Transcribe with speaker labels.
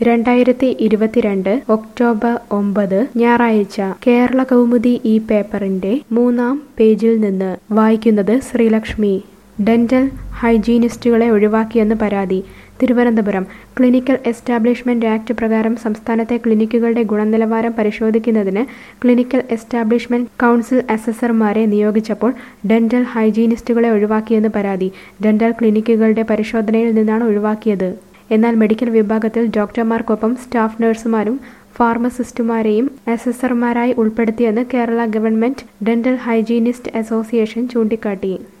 Speaker 1: രണ്ടായിരത്തി ഇരുപത്തിരണ്ട് ഒക്ടോബർ ഒമ്പത് ഞായറാഴ്ച കേരള കൗമുദി ഈ പേപ്പറിന്റെ മൂന്നാം പേജിൽ നിന്ന് വായിക്കുന്നത് ശ്രീലക്ഷ്മി ഡെന്റൽ ഹൈജീനിസ്റ്റുകളെ ഒഴിവാക്കിയെന്ന് പരാതി തിരുവനന്തപുരം ക്ലിനിക്കൽ എസ്റ്റാബ്ലിഷ്മെന്റ് ആക്ട് പ്രകാരം സംസ്ഥാനത്തെ ക്ലിനിക്കുകളുടെ ഗുണനിലവാരം പരിശോധിക്കുന്നതിന് ക്ലിനിക്കൽ എസ്റ്റാബ്ലിഷ്മെന്റ് കൗൺസിൽ അസസർമാരെ നിയോഗിച്ചപ്പോൾ ഡെന്റൽ ഹൈജീനിസ്റ്റുകളെ ഒഴിവാക്കിയെന്ന് പരാതി ഡെന്റൽ ക്ലിനിക്കുകളുടെ പരിശോധനയിൽ നിന്നാണ് ഒഴിവാക്കിയത് എന്നാൽ മെഡിക്കൽ വിഭാഗത്തിൽ ഡോക്ടർമാർക്കൊപ്പം സ്റ്റാഫ് നഴ്സുമാരും ഫാർമസിസ്റ്റുമാരെയും അസസർമാരായി ഉൾപ്പെടുത്തിയെന്ന് Kerala government dental hygienist association ചൂണ്ടിക്കാട്ടി